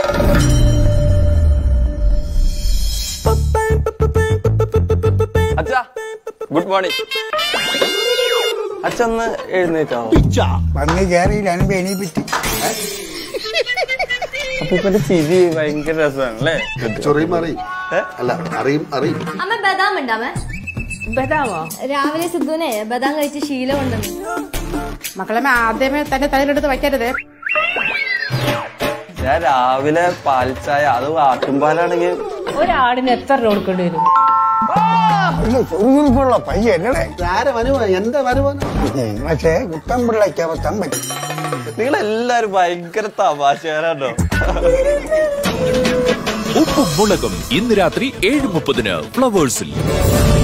അച്ഛാ good morning അച്ഛന്ന് എഴുന്നേറ്റോ വന്ന് കയറിയില്ല അനുഭവം എണീപ്പിച്ച് അപ്പൊ ഇപ്പൊ ചിരി ഭയങ്കര രസമാണ് അല്ലേ ചൊറിയും അറിയും അല്ല അറിയും അറിയും അമ്മ ബദാം ഉണ്ടാമേ ബദാമോ രാവിലെ സിദ്ധുനെ ബദാം കഴിച്ച് ശീലം ഉണ്ടെന്ന് മക്കളെ ആദ്യമേ തന്നെ തലയിലെടുത്ത് വയ്ക്കരുത് ഞാൻ രാവിലെ പാൽ ചായ അത് ആട്ടുംപാലാണെങ്കിൽ ഒരാടിന് എത്ര രൂപ കൊടുക്കേണ്ടി വരും ഇല്ല ചുറുചുറുക്കുള്ള പയ്യല്ലേ ആരെ വരുവ എന്റെ വരുവാൻ പക്ഷേ കുട്ടമ്പിള്ളയ്ക്ക് അബദ്ധം പറ്റി നിങ്ങൾ എല്ലാരും ഭയങ്കര തമാശകാരാണോ ഉപ്പും മുളകും ഇന്ന് രാത്രി ഏഴ് മുപ്പതിന് ഫ്ലവേഴ്സിൽ